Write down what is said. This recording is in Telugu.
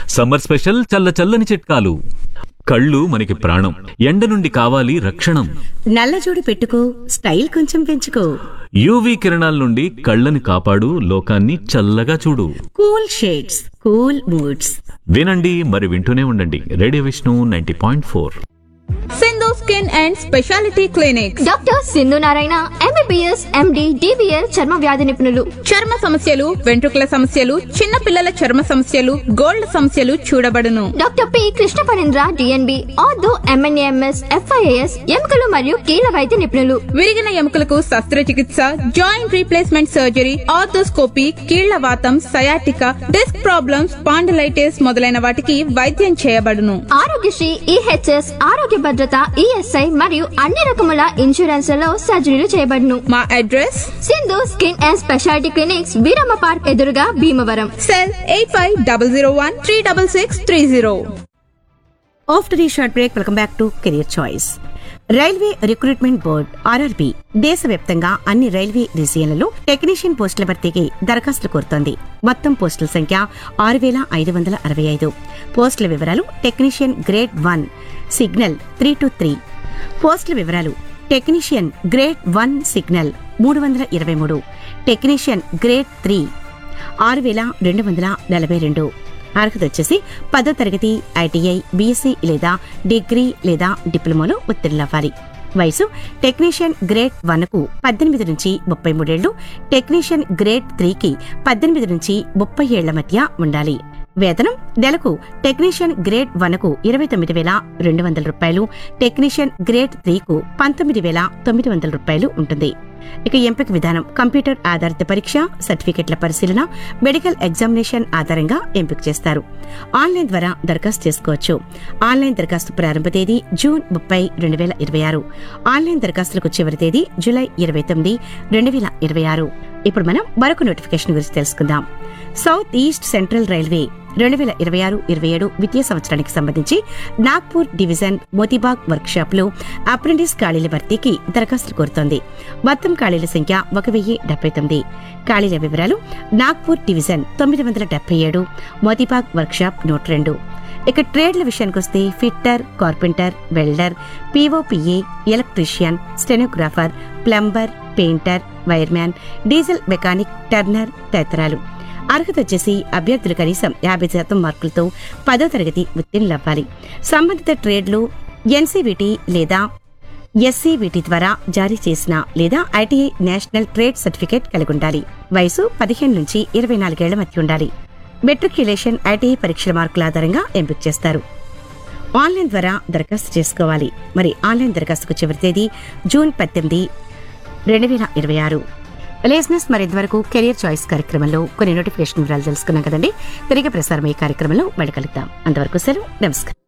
సమ్మర్ స్పెషల్ చల్ల చల్లని చిట్కాలు కళ్ళు మనకి ప్రాణం ఎండ నుండి కావాలి రక్షణం నల్లజోడు పెట్టుకో స్టైల్ కొంచెం పెంచుకో యూవీ కిరణాల నుండి కళ్ళని కాపాడు లోకాన్ని చల్లగా చూడు కూల్ షేడ్స్ కూల్ మూడ్స్ వినండి మరి వింటూనే ఉండండి radio Vishnu ninety point four Sindhu skin and speciality clinics doctor Sindhu Narayana MBBS MD DBL చర్మ వ్యాధి నిపుణులు చర్మ సమస్యలు వెంట్రుకల సమస్యలు చిన్న పిల్లల చర్మ సమస్యలు గోల్డ్ సమస్యలు చూడబడును doctor P Krishna Parendra DNB ortho MNAMS FIAS ఎముకలు మరియు కీళ్ళ వైద్య నిపుణులు విరిగిన ఎముకలకు శస్త్రచికిత్స జాయింట్ రీప్లేస్మెంట్ సర్జరీ ఆర్థోస్కోపీ కీళ్ల వాతం సయాటిక డిస్క్ ప్రాబ్లమ్స్ పాండలైటిస్ మొదలైన వాటికి వైద్యం చేయబడును ఆరోగ్యశ్రీ ఈహెచ్ఎస్ ఆరోగ్య భద్రత ఈఎస్ఐ మరియు అన్ని రకముల ఇన్సూరెన్స్లలో సర్జరీలు చేయబడును మా address Sindhu skin and speciality clinics Veeramma park ఎదురుగా Bhimavaram cell eight five double zero one three double six three zero after ఈ short break welcome back to career choice railway recruitment board RRB దేశవ్యాప్తంగా అన్ని రైల్వే రీజియన్లలో టెక్నీషియన్ పోస్టుల భర్తీకి దరఖాస్తులు కోరుతోంది మొత్తం పోస్టుల సంఖ్య ఆరు వేల ఐదు వందల అరవై ఐదు పోస్టుల వివరాలు technician grade one signal three two three పోస్టుల వివరాలు టెక్నీషియన్ గ్రేడ్ వన్ సిగ్నల్ మూడు వందల ఇరవై మూడు టెక్నీషియన్ గ్రేడ్ త్రీ ఆరు వేల రెండు వందల నలభై రెండు అర్హత వచ్చేసి పదో తరగతి ఐటీఐ బీఎస్సీ లేదా డిగ్రీ లేదా డిప్లొమాలో ఉత్తీర్ణులవ్వాలి వయసు టెక్నీషియన్ గ్రేడ్ వన్ కు పద్దెనిమిది నుంచి ముప్పై మూడేళ్లు టెక్నీషియన్ గ్రేడ్ త్రీకి పద్దెనిమిది నుంచి ముప్పై ఏళ్ల మధ్య ఉండాలి వేతనం నెలకు టెక్నీషియన్ గ్రేడ్ వన్ కు ఇరవై తొమ్మిది వేల రెండు వందల రూపాయలు టెక్నీషియన్ గ్రేడ్ త్రీకు పంతొమ్మిది వేల తొమ్మిది వందల రూపాయలు ఉంటుంది ఇక ఎంపిక విధానం కంప్యూటర్ ఆధారిత పరీక్ష సర్టిఫికెట్ల పరిశీలన మెడికల్ ఎగ్జామినేషన్ ఆధారంగా ఎంపిక చేస్తారు ఆన్లైన్ ద్వారా దరఖాస్తు చేసుకోవచ్చు ఆన్లైన్ దరఖాస్తు ప్రారంభ తేదీ జూన్ ముప్పై రెండు వేల ఇరవై ఆరు ఆన్లైన్ దరఖాస్తులకు చివరి తేదీ జూలై ఇరవై తొమ్మిది రెండు వేల ఇరవై ఆరు ఇప్పుడు మనం మరొక నోటిఫికేషన్ గురించి తెలుసుకుందాం సౌత్ ఈస్ట్ సెంట్రల్ రైల్వే రెండు వేల ఇరవై ఆరు ఇరవై ఏడు విద్యా సంవత్సరానికి సంబంధించి నాగ్పూర్ డివిజన్ మోతీబాగ్ వర్క్షాప్ లో అప్రెంటిస్ ఖాళీల భర్తీకి దరఖాస్తులు కోరుతోంది మొత్తం ఖాళీల సంఖ్య ఒక వెయ్యి డెబ్బై తొమ్మిది ఖాళీల వివరాలు నాగ్పూర్ డివిజన్ తొమ్మిది వందల డెబ్బై ఏడు మోతీబాగ్ వర్క్షాప్ నూట రెండు ఇక ట్రేడ్ల విషయానికొస్తే fitter carpenter welder POPA electrician stenographer plumber painter wireman diesel mechanic turner తదితరాలు అర్హత వచ్చేసి అభ్యర్థులు కనీసం యాభై శాతం మార్కులతో పదో తరగతి ఉత్తీర్ణులవ్వాలి సంబంధిత ట్రేడ్లు ఎన్సీవిటి లేదా ఎస్సీవిటి ద్వారా జారీ చేసిన లేదా ఐటీఐ నేషనల్ ట్రేడ్ సర్టిఫికేట్ కలిగి ఉండాలి వయసు పదిహేను నుంచి ఇరవై నాలుగేళ్ల మధ్య ఉండాలి మెట్రిక్యులేషన్ ఐటీఐ పరీక్షల మార్కుల ఆధారంగా ఎంపిక చేస్తారు ఆన్లైన్ ద్వారా దరఖాస్తు చేసుకోవాలి మరి ఆన్లైన్ దరఖాస్తుకు చివరి తేదీ జూన్ పద్దెనిమిది రెండు వేల ఇరవై ఆరు లేస్నెస్ మరి ఇంతవరకు కెరియర్ చాయిస్ కార్యక్రమంలో కొన్ని నోటిఫికేషన్ వివరాలు తెలుసుకున్నాం కదండి తిరిగి ప్రసారం ఈ కార్యక్రమంలో మళ్ళీ కలుద్దాం అంతవరకు సెలవు నమస్కారం